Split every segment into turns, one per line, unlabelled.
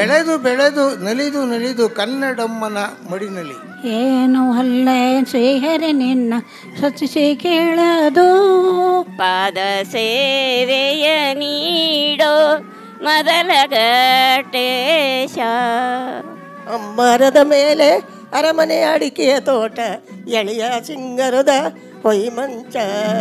ಬೆಳೆದು ಬೆಳೆದು ನಲಿದು ನಲಿದು ಕನ್ನಡಮ್ಮನ ಮಡಿನಲಿ
ಏನು ಅಲ್ಲ ಶ್ರೀಹರಿ ನಿನ್ನ ಸತಿಸಿ ಕೇಳದು
ಪಾದ ಸೇವೆಯ ನೀಡೋ ಮೊದಲ ಗಟ್ಟೇಶ
ಮರದ ಮೇಲೆ ಅರಮನೆ ಅಡಿಕೆಯ ತೋಟ ಎಳೆಯ ಸಿಂಗರದ ಹೊಯ್ಮಂಚ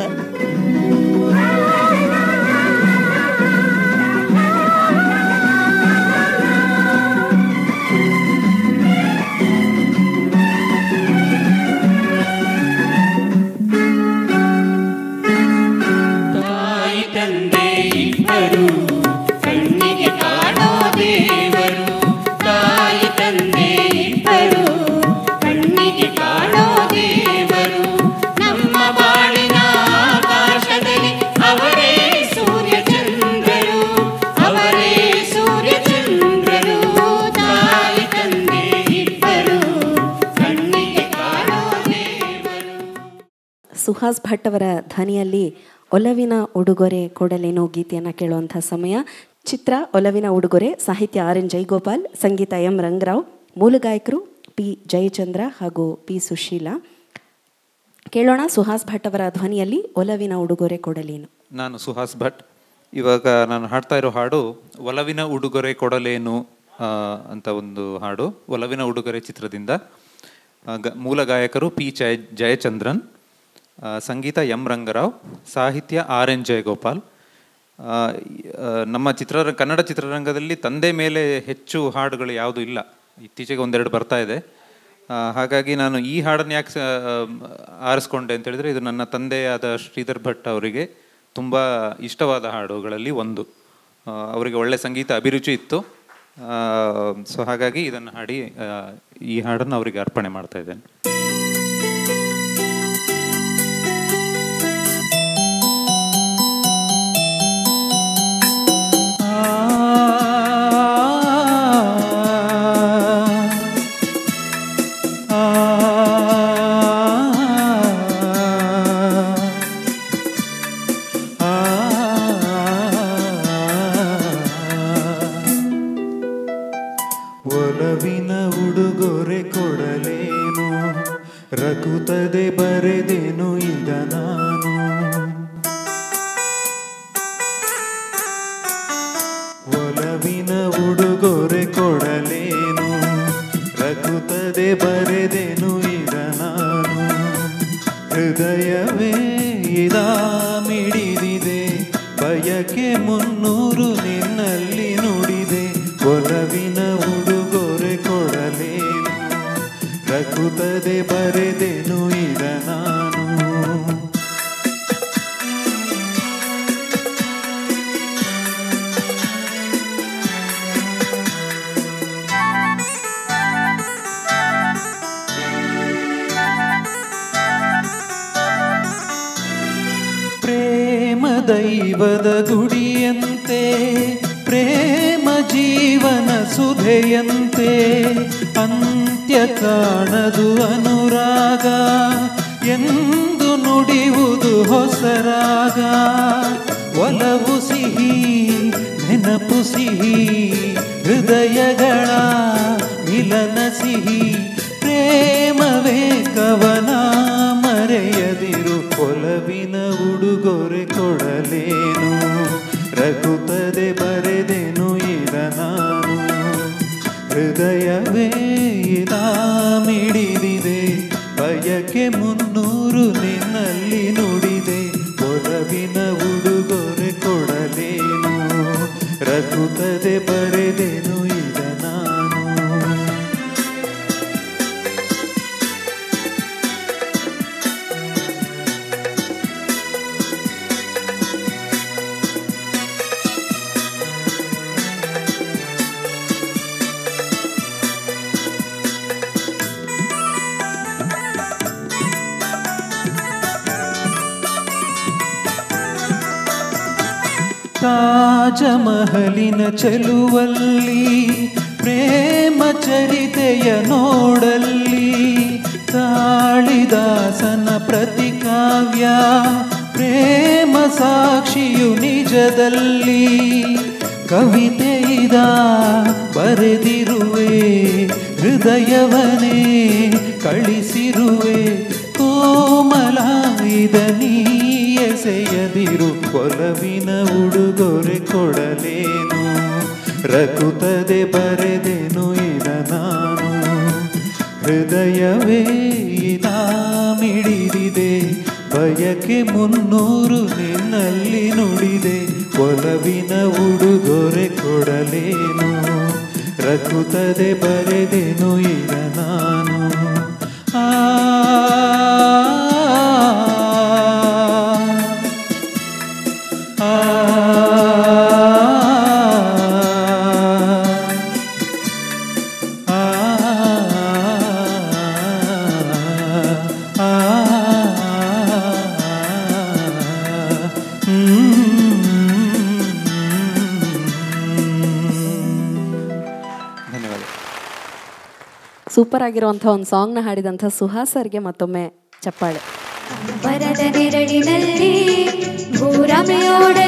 ತಾಯಿ ತಂದೆ ಇಬ್ಬರು ಕಣ್ಣಿಗೆ ಕಾಣೋ ದೇವರು ತಾಯಿ ತಂದೆ ಇಬ್ಬರು ಕಣ್ಣಿಗೆ ಕಾಣೋ ದೇವರು ನಮ್ಮ ಬಾಳಿನ ಆಕಾಶದಲ್ಲಿ ಅವರೇ ಸೂರ್ಯ ಚಂದ್ರರು ಅವರೇ ಸೂರ್ಯ ಚಂದ್ರರು ತಾಯಿ ತಂದೆ ಇಬ್ಬರು ಕಣ್ಣಿಗೆ ಕಾಣೋ ದೇವರು
ಸುಹಾಸ್ ಭಟ್ ಅವರ ಧ್ವನಿಯಲ್ಲಿ ಒಲವಿನ ಉಡುಗೊರೆ ಕೊಡಲೇನೋ ಗೀತೆಯನ್ನು ಕೇಳುವಂಥ ಸಮಯ ಚಿತ್ರ ಒಲವಿನ ಉಡುಗೊರೆ ಸಾಹಿತ್ಯ ಆರ್ ಎನ್ ಜೈಗೋಪಾಲ್ ಸಂಗೀತ ಎಂ ರಂಗರಾವ್ ಮೂಲ ಗಾಯಕರು ಪಿ ಜಯಚಂದ್ರ ಹಾಗೂ ಪಿ ಸುಶೀಲಾ ಕೇಳೋಣ ಸುಹಾಸ್ ಭಟ್ ಅವರ ಧ್ವನಿಯಲ್ಲಿ ಒಲವಿನ ಉಡುಗೊರೆ ಕೊಡಲೇನು
ನಾನು ಸುಹಾಸ್ ಭಟ್ ಇವಾಗ ನಾನು ಹಾಡ್ತಾ ಇರೋ ಹಾಡು ಒಲವಿನ ಉಡುಗೊರೆ ಕೊಡಲೇನು ಆ, ಅಂತ ಒಂದು ಹಾಡು ಒಲವಿನ ಉಡುಗೊರೆ ಚಿತ್ರದಿಂದ ಆ, ಗ- ಮೂಲ ಗಾಯಕರು ಪಿ ಜಯ ಜಯಚಂದ್ರನ್ ಆ, ಸಂಗೀತ ಎಂ ರಂಗರಾವ್ ಸಾಹಿತ್ಯ ಆರ್ ಎನ್ ಜಯಗೋಪಾಲ್ ಆ, ಈ- ಆ, ನಮ್ಮ ಚಿತ್ರ ಕನ್ನಡ ಚಿತ್ರರಂಗದಲ್ಲಿ ತಂದೆ ಮೇಲೆ ಹೆಚ್ಚು ಹಾಡುಗಳು ಯಾವುದೂ ಇಲ್ಲ ಇತ್ತೀಚೆಗೆ ಒಂದೆರಡು ಬರ್ತಾ ಇದೆ ಆ, ಹಾಗಾಗಿ ನಾನು ಈ ಹಾಡನ್ನು ಯಾಕೆ ಸ- ಆರಿಸ್ಕೊಂಡೆ ಅಂತ ಹೇಳಿದ್ರೆ ಇದು ನನ್ನ ತಂದೆಯಾದ ಶ್ರೀಧರ್ ಭಟ್ ಅವರಿಗೆ ತುಂಬ ಇಷ್ಟವಾದ ಹಾಡುಗಳಲ್ಲಿ ಒಂದು ಆ, ಅವರಿಗೆ ಒಳ್ಳೆ ಸಂಗೀತ ಅಭಿರುಚಿ ಇತ್ತು ಸೊ ಹಾಗಾಗಿ ಇದನ್ನು ಹಾಡಿ ಆ, ಈ ಹಾಡನ್ನು ಅವರಿಗೆ ಅರ್ಪಣೆ ಮಾಡ್ತಾ ಇದ್ದೇನೆ
ಒಲವಿನ ಉಡುಗೊರೆ ಕೊಡಲೇನು ರಘುತದೆ ಬರೆದೇನು ಈಗ ನಾನು ಒಲವಿನ ಉಡುಗೊರೆ ಕೊಡಲೇನು ರಘುತದೆ ಬರೆದೇನು ಈಗ ನಾನು ಹೃದಯವೇ ಇದ ಮಿಡಿದಿದೆ ಬಯಕೆ ಮುನ್ನೂರು ನಿನ್ನಲ್ಲಿ ನುಡಿದೆ ಒಲವಿನ ಉಡುಗೊರೆ ಕೊಡಲೇನು ರಘುತದೆ ಬರೆದೆನು ಈಗ ನಾನು ಪ್ರೇಮ ದೈವದ ಗುಡಿಯಂತೆ ಪ್ರೇಮ ಜೀವನ ಸುಧೆಯಂತೆ ಅಂತ್ಯ ಕಾಣದು ಅನುರಾಗ ಎಂದು ನುಡಿಯುವುದು ಹೊಸರಾಗ ಒಲವು ಸಿಹಿ ನೆನಪು ಸಿಹಿ ಹೃದಯಗಳ ಮಿಲನ ಸಿಹಿ ಪ್ರೇಮವೇ ಕವನ ಮರೆಯದಿರು ಒಲವಿನ ಉಡುಗೊರೆ ಕೊಡಲೇನು ರಘುತದೆ ಬರೆದೆನು ಇದ ನಾನು ಹೃದಯವೇ ಇದ ಮಿಡಿದಿದೆ ಬಯಕೆ ಮುನ್ನೂರು ನಿನ್ನಲ್ಲಿ ನುಡಿದೆ ಒಲವಿನ ಉಡುಗೊರೆ ಕೊಡಲೇನು ರಘುತದೆ ಬರೆದೆನು ಇದ ನಾನು ತಾಜಮಹಲಿನ ಚೆಲುವಲ್ಲಿ ಪ್ರೇಮ ಚರಿತೆಯ ನೋಡಲ್ಲಿ ತಾಳಿದಾಸನ ಪ್ರತಿಕಾವ್ಯ ಪ್ರೇಮ ಸಾಕ್ಷಿಯು ನಿಜದಲ್ಲಿ ಕವಿತೆ ಇದ ಬರೆದಿರುವೆ ಹೃದಯವನೇ ಕಳಿಸಿರುವೆ ಕೋಮಲ ಇದ ನೀ ಎಸೆಯದಿರು ಒಲವಿನ ಉಡುಗೊರೆ ಕೊಡಲೇನು ರಕುತ್ತದೆ ಬರೆದೆನು ಇದ ನಾನು ಹೃದಯವೇ ಇದ ಮಿಡಿದಿದೆ ಬಯಕೆ ಮುನ್ನೂರು ನಿನ್ನಲ್ಲಿ ನುಡಿದೆ ಒಲವಿನ ಉಡುಗೊರೆ ಕೊಡಲೇನು ರಕುತ್ತದೆ ಬರೆದೆನು ಇದ ನಾನು ಆ ಆ ಆ ಆ
ಧನ್ಯವಾದ
ಸೂಪರ್ ಆಗಿರುವಂಥ ಒಂದು ಸಾಂಗ್ನ ಹಾಡಿದಂಥ ಸುಹಾಸ್ ಸರ್ಗೆ ಮತ್ತೊಮ್ಮೆ ಚಪ್ಪಾಳೆ
ಬರದ ನೆರಳಿನಲ್ಲಿ ಭೂರಮೆಯೋಡೆ